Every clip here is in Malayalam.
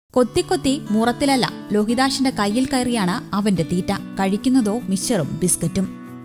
കൊത്തിക്കൊത്തി മുറത്തിലല്ല ലോഹിതാഷിന്റെ കയ്യിൽ കയറിയാണ് അവന്റെ തീറ്റ കഴിക്കുന്നതോ മിച്ചറും ബിസ്ക്കറ്റും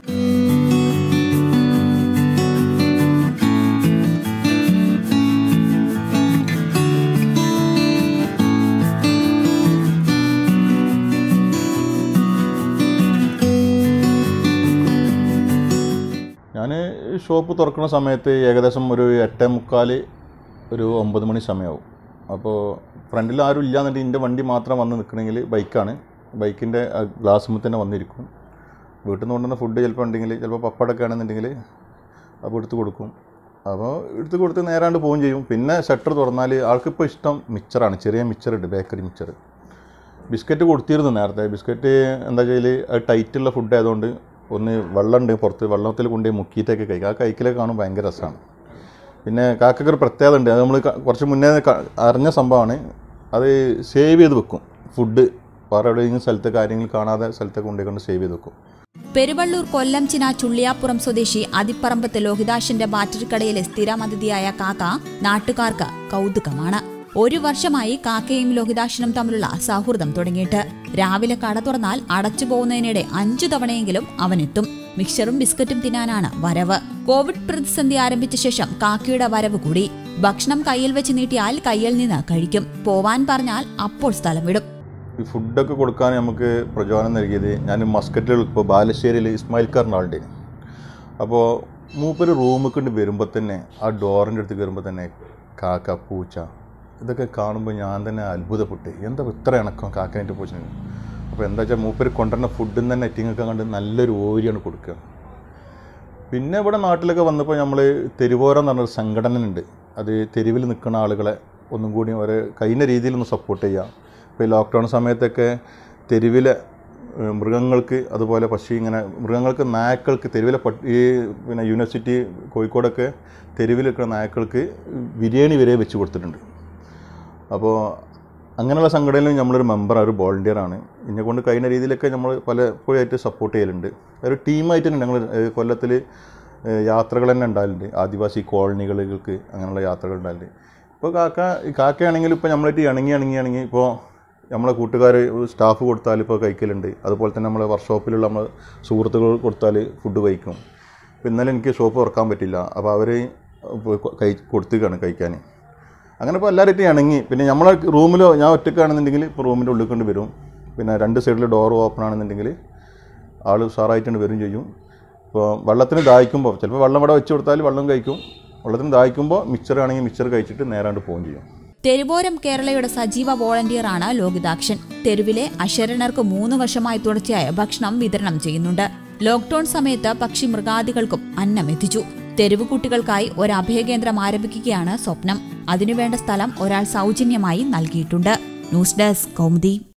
ഞാൻ ഷോപ്പ് തുറക്കുന്ന സമയത്ത് ഏകദേശം ഒരു എട്ടേ മുക്കാൽ ഒരു ഒമ്പത് മണി സമയമാവും അപ്പോൾ ഫ്രണ്ടിൽ ആരും ഇല്ലാന്നുണ്ടെങ്കിൽ എൻ്റെ വണ്ടി മാത്രം വന്ന് നിൽക്കണമെങ്കിൽ ബൈക്കാണ് ബൈക്കിൻ്റെ ഗ്ലാസ്സുമ്പോൾ തന്നെ വന്നിരിക്കും വീട്ടിൽ നിന്ന് കൊണ്ടുവന്ന ഫുഡ് ചിലപ്പോൾ ഉണ്ടെങ്കിൽ ചിലപ്പോൾ പപ്പടമൊക്കെ ആണെന്നുണ്ടെങ്കിൽ അപ്പോൾ എടുത്ത് കൊടുക്കും അപ്പോൾ എടുത്ത് കൊടുത്ത് നേരാണ്ട് പോവുകയും ചെയ്യും പിന്നെ ഷട്ടർ തുറന്നാൽ ആൾക്കിപ്പോൾ ഇഷ്ടം മിച്ചറാണ് ചെറിയ മിച്ചറുണ്ട് ബേക്കറി മിച്ചർ ബിസ്ക്കറ്റ് കൊടുത്തിരുന്നു നേരത്തെ ബിസ്ക്കറ്റ് എന്താ വെച്ചാൽ അത് ടൈറ്റുള്ള ഫുഡ് ആയതുകൊണ്ട് ഒന്ന് വെള്ളമുണ്ട് പുറത്ത് വെള്ളത്തിൽ കൊണ്ടുപോയി മുക്കിയിട്ടൊക്കെ കഴിക്കുക ആ കഴിക്കലൊക്കെ കാണുമ്പോൾ ഭയങ്കര രസമാണ് പിന്നെ കാക്കയ്ക്ക് ഒരു പ്രത്യേകത ഉണ്ട് അത് നമ്മൾ കുറച്ച് മുന്നേ ക- അറിഞ്ഞ സംഭവമാണ് അത് സേവ് ചെയ്ത് വെക്കും ഫുഡ് വേറെ എവിടെയെങ്കിലും സ്ഥലത്ത് കാര്യങ്ങൾ കാണാതെ സ്ഥലത്തൊക്കെ കൊണ്ടുപോയിക്കൊണ്ട് സേവ് ചെയ്ത് വെക്കും പെരുവള്ളൂർ കൊല്ലം ചിന ചുള്ളിയാപ്പുറം സ്വദേശി അതിപ്പറമ്പത്ത് ലോഹിതാഷിന്റെ ബാറ്ററിക്കടയിലെ സ്ഥിരം അതിഥിയായ കാക്ക നാട്ടുകാർക്ക് കൗതുകമാണ് ഒരു വർഷമായി കാക്കയും ലോഹിതാഷിനും തമ്മിലുള്ള സൗഹൃദം തുടങ്ങിയിട്ട് രാവിലെ കട തുറന്നാൽ അടച്ചു പോകുന്നതിനിടെ അഞ്ചു തവണയെങ്കിലും അവനെത്തും മിക്സറും ബിസ്ക്കറ്റും തിന്നാനാണ് വരവ് കോവിഡ് പ്രതിസന്ധി ആരംഭിച്ച ശേഷം കാക്കയുടെ വരവ് കൂടി ഭക്ഷണം കയ്യിൽ വെച്ച് നീട്ടിയാൽ കയ്യിൽ നിന്ന് കഴിക്കും പോവാൻ പറഞ്ഞാൽ അപ്പോൾ സ്ഥലം വിടും ഈ ഫുഡൊക്കെ കൊടുക്കാൻ നമുക്ക് പ്രചോദനം നൽകിയത് ഞാൻ മസ്കറ്റിൽ ഇപ്പോൾ ബാലുശ്ശേരിയിൽ ഇസ്മായിൽ കാറിൻ്റെ ആളുടെ അപ്പോൾ മൂപ്പര് റൂമിൽ കൊണ്ട് വരുമ്പോൾ തന്നെ ആ ഡോറിൻ്റെ അടുത്ത് കയറുമ്പോൾ തന്നെ കാക്ക പൂച്ച ഇതൊക്കെ കാണുമ്പോൾ ഞാൻ തന്നെ അത്ഭുതപ്പെട്ട് എന്താ ഇത്ര ഇണക്കം കാക്കനായിട്ട് പൂച്ച അപ്പോൾ എന്താ വെച്ചാൽ മൂപ്പര് കൊണ്ടുവരുന്ന ഫുഡിൽ തന്നെ എറ്റിങ്ങൊക്കെ കണ്ട് നല്ലൊരു ഓരിയാണ് കൊടുക്കുക പിന്നെ ഇവിടെ നാട്ടിലൊക്കെ വന്നപ്പോൾ നമ്മൾ തെരുവോരം എന്ന് പറഞ്ഞൊരു സംഘടന ഉണ്ട് അത് തെരുവിൽ നിൽക്കുന്ന ആളുകളെ ഒന്നും കൂടി ഒരു കഴിഞ്ഞ രീതിയിൽ ഒന്ന് സപ്പോർട്ട് ചെയ്യുക ഇപ്പോൾ ഈ ലോക്ക്ഡൗൺ സമയത്തൊക്കെ തെരുവിലെ ഏഹ്, മൃഗങ്ങൾക്ക് അതുപോലെ പക്ഷി ഇങ്ങനെ മൃഗങ്ങൾക്ക് നായക്കൾക്ക് തെരുവിലെ പട്ടി ഈ പിന്നെ യൂണിവേഴ്സിറ്റി കോഴിക്കോടൊക്കെ തെരുവിൽ നിൽക്കുന്ന നായക്കൾക്ക് ബിരിയാണി വരെ വെച്ച് കൊടുത്തിട്ടുണ്ട് അപ്പോൾ അങ്ങനെയുള്ള സംഘടനയിൽ നമ്മളൊരു മെമ്പർ ഒരു volunteer ആണ് എന്നെ കൊണ്ട് കഴിയുന്ന രീതിയിലൊക്കെ നമ്മൾ പലപ്പോഴായിട്ട് സപ്പോർട്ട് ചെയ്യലുണ്ട് ഒരു ടീമായിട്ട് തന്നെ ഞങ്ങൾ കൊല്ലത്തിൽ യാത്രകൾ തന്നെ ഉണ്ടാകലുണ്ട് ആദിവാസി കോളനികൾക്ക് അങ്ങനെയുള്ള യാത്രകൾ ഉണ്ടാകലുണ്ട് ഇപ്പോൾ കാക്ക ഈ കാക്കയാണെങ്കിൽ ഇപ്പോൾ നമ്മളായിട്ട് ഇണങ്ങി ഇണങ്ങി ഇണങ്ങി ഇപ്പോൾ നമ്മളെ കൂട്ടുകാർ സ്റ്റാഫ് കൊടുത്താൽ ഇപ്പോൾ കഴിക്കലുണ്ട് അതുപോലെ തന്നെ നമ്മളെ വർക്ക്ഷോപ്പിലുള്ള നമ്മൾ സുഹൃത്തുക്കൾ കൊടുത്താൽ ഫുഡ് കഴിക്കും ഇപ്പോൾ ഇന്നലെ എനിക്ക് ഷോപ്പ് തുറക്കാൻ പറ്റില്ല അപ്പോൾ അവർ കൈ കൊടുത്തുകയാണ് കഴിക്കാൻ അങ്ങനെ ഇപ്പോൾ എല്ലാവരും ഇണങ്ങി പിന്നെ നമ്മളെ റൂമിലോ ഞാൻ ഒറ്റയ്ക്കാണെന്നുണ്ടെങ്കിൽ ഇപ്പോൾ റൂമിൻ്റെ ഉള്ളിൽ കൊണ്ട് വരും പിന്നെ രണ്ട് സൈഡിൽ ഡോർ ഓപ്പൺ ആണെന്നുണ്ടെങ്കിൽ ആൾ ഉഷാറായിട്ടുണ്ട് വരും ചെയ്യും ഇപ്പോൾ വെള്ളത്തിന് ദാഹിക്കുമ്പോൾ ചിലപ്പോൾ വെള്ളം ഇവിടെ വെച്ച് കൊടുത്താൽ വെള്ളം കഴിക്കും വെള്ളത്തിന് ദാഹിക്കുമ്പോൾ മിക്സർ ആണെങ്കിൽ മിക്സർ കഴിച്ചിട്ട് നേരാണ്ട് പോവുകയും ചെയ്യും തെരുവോരം കേരളയുടെ സജീവ വോളണ്ടിയറാണ് ലോകിതാക്ഷൻ തെരുവിലെ അശരണർക്ക് മൂന്ന് വർഷമായി തുടർച്ചയായ ഭക്ഷണം വിതരണം ചെയ്യുന്നുണ്ട് ലോക്ഡൌൺ സമയത്ത് പക്ഷി മൃഗാദികൾക്കും അന്നം എത്തിച്ചു തെരുവ് കുട്ടികൾക്കായി ഒരു അഭയകേന്ദ്രം ആരംഭിക്കുകയാണ് സ്വപ്നം അതിനുവേണ്ട സ്ഥലം ഒരാൾ സൗജന്യമായി നൽകിയിട്ടുണ്ട് ന്യൂസ് ഡെസ്ക് കൗമുദി